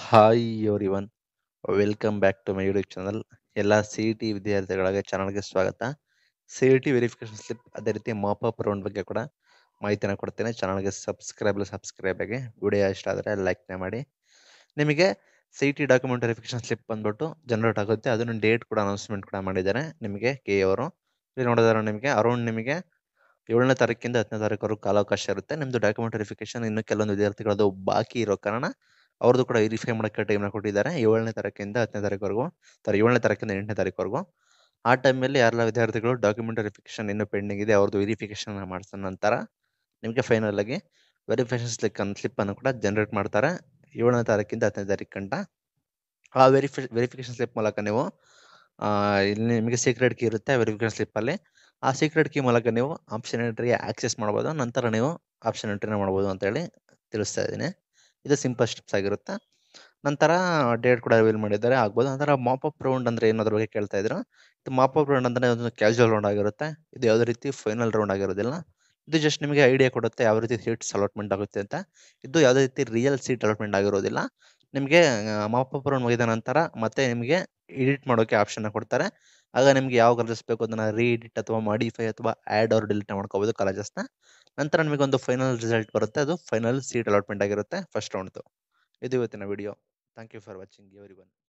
hi everyone welcome back to my YouTube channel ಎಲ್ಲ C E T ವಿದ್ಯಾರ್ಥಿಗಳಿಗೆ ಚಾನಲ್ಗೆ ಸ್ವಾಗತ C E T verification slip ಅದೇ ರೀತಿ ಮಾಪಪ್ ರೌಂಡ್ ಬಗ್ಗೆ ಕೂಡ ಮಾಹಿತಿನ ಕೊಡ್ತೇನೆ ಚಾನಲ್ಗೆ ಸಬ್ಸ್ಕ್ರೈಬ್ ಸಬ್ಸ್ಕ್ರೈಬ್ ಆಗಿ ವಿಡಿಯೋ ಇಷ್ಟ ಆದರೆ ಲೈಕ್ನ ಮಾಡಿ ನಿಮಗೆ C E T document verification slip ಬಂದ್ಬಿಟ್ಟು ಜನರೇಟ್ ಆಗುತ್ತೆ ಅದನ್ನು ಡೇಟ್ ಕೂಡ ಅನೌನ್ಸ್ಮೆಂಟ್ ಕೂಡ ಮಾಡಿದ್ದಾರೆ ನಿಮಗೆ ಕೆ ಅವರು ಇಲ್ಲಿ ನೋಡಿದ್ರೆ ನಿಮಗೆ ಅರೌಂಡ್ ನಿಮಗೆ ಏಳನೇ ತಾರೀಕಿಂದ ಹತ್ತನೇ ತಾರೀಕುವರೆಗೂ ಕಾಲಾವಕಾಶ ಇರುತ್ತೆ ನಿಮ್ಮದು ಡಾಕ್ಯುಮೆಂಟ್ ವೆರಿಫಿಕೇಶನ್ ಇನ್ನು ಕೆಲವೊಂದು ವಿದ್ಯಾರ್ಥಿಗಳದ್ದು ಬಾಕಿ ಇರೋ ಕಾರಣ ಅವ್ರದ್ದು ಕೂಡ ವೆರಿಫೈ ಮಾಡೋಕ್ಕೆ ಟೈಮ್ನ ಕೊಟ್ಟಿದ್ದಾರೆ ಏಳನೇ ತಾರೀಕಿಂದ ಹತ್ತನೇ ತಾರೀಕುವರೆಗೂ ಸಾರಿ ಏಳನೇ ತಾರೀಕಿಂದ ಎಂಟನೇ ತಾರೀಕುವರೆಗೂ ಆ ಟೈಮಲ್ಲಿ ಯಾರೆಲ್ಲ ವಿದ್ಯಾರ್ಥಿಗಳು ಡಾಕ್ಯುಮೆಂಟ್ ವೆರಿಫಿಕೇಶನ್ ಇನ್ನೂ ಪೆಂಡಿಂಗ್ ಇದೆ ಅವ್ರದ್ದು ವೆರಿಫಿಕೇಶನ್ ಮಾಡಿಸಿದ ನಂತರ ನಿಮಗೆ ಫೈನಲ್ ಆಗಿ ವೆರಿಫಿಕೇಶನ್ ಸ್ಲಿಪ್ ಅನ್ನು ಸ್ಲಿಪ್ಪನ್ನು ಕೂಡ ಜನರೇಟ್ ಮಾಡ್ತಾರೆ ಏಳನೇ ತಾರೀಕಿಂದ ಹತ್ತನೇ ತಾರೀಕು ಗಂಟ ಆ ವೆರಿಫಿ ವೆರಿಫಿಕೇಶನ್ ಸ್ಲಿಪ್ ಮೂಲಕ ನೀವು ಆ, ಇಲ್ಲಿ ನಿಮಗೆ ಸೀಕ್ರೆಟ್ ಕೀ ಇರುತ್ತೆ ವೆರಿಫಿಕೇಶನ್ ಸ್ಲಿಪ್ಪಲ್ಲಿ ಆ ಸೀಕ್ರೆಟ್ ಕೀ ಮೂಲಕ ನೀವು ಆಪ್ಷನ್ ಎಂಟ್ರಿಗೆ ಆಕ್ಸೆಸ್ ಮಾಡ್ಬೋದು ನಂತರ ನೀವು ಆಪ್ಷನ್ ಎಂಟ್ರಿನ ಮಾಡ್ಬೋದು ಅಂತೇಳಿ ತಿಳಿಸ್ತಾ ಇದ್ದೀನಿ ಇದು ಸಿಂಪಲ್ ಸ್ಟೆಪ್ಸ್ ಆಗಿರುತ್ತೆ ನಂತರ ಡೇಟ್ ಕೂಡ ರಿವೀಲ್ ಮಾಡಿದ್ದಾರೆ ಆಗ್ಬೋದು ನಂತರ ಮಾಪಪ್ ರೌಂಡ್ ಅಂದರೆ ಏನೋದ್ರ ಬಗ್ಗೆ ಕೇಳ್ತಾ ಇದ್ರು ಇದು ಮಾಪಪ್ ರೌಂಡ್ ಅಂದರೆ ಒಂದು ಕ್ಯಾಶುವಲ್ ರೌಂಡ್ ಆಗಿರುತ್ತೆ ಇದು ಯಾವುದೇ ರೀತಿ ಫೈನಲ್ ರೌಂಡ್ ಆಗಿರೋದಿಲ್ಲ ಇದು ಜಸ್ಟ್ ನಿಮಗೆ ಐಡಿಯಾ ಕೊಡುತ್ತೆ ಯಾವ ರೀತಿ ಸೀಟ್ಸ್ ಅಲಾಟ್ಮೆಂಟ್ ಆಗುತ್ತೆ ಅಂತ ಇದು ಯಾವುದೇ ರೀತಿ ರಿಯಲ್ ಸೀಟ್ ಅಲಾಟ್ಮೆಂಟ್ ಆಗಿರೋದಿಲ್ಲ ನಿಮಗೆ ಮಾಪಪ್ ರೌಂಡ್ ಮುಗಿದ ನಂತರ ಮತ್ತೆ ನಿಮಗೆ ಎಡಿಟ್ ಮಾಡೋಕ್ಕೆ ಆಪ್ಷನ್ನ ಕೊಡ್ತಾರೆ ಆಗ ನಿಮಗೆ ಯಾವ ಕಾಲೇಜಸ್ ಬೇಕು ಅದನ್ನು ರೀ ಎಡಿಟ್ ಅಥವಾ ಮಾಡಿಫೈ ಅಥವಾ ಆ್ಯಡ್ ಅವ್ರು ಡಿಲೀಟ್ ಮಾಡ್ಕೋಬೋದು ಕಾಲೇಜಸ್ನ ನಂತರ ನಿಮಗೆ ಒಂದು ಫೈನಲ್ ರಿಸಲ್ಟ್ ಬರುತ್ತೆ ಅದು ಫೈನಲ್ ಸೀಟ್ ಅಲಾಟ್ಮೆಂಟ್ ಆಗಿರುತ್ತೆ ಫಸ್ಟ್ ರೌಂಡ್ದು ಇದು ಇವತ್ತಿನ video thank you for watching every one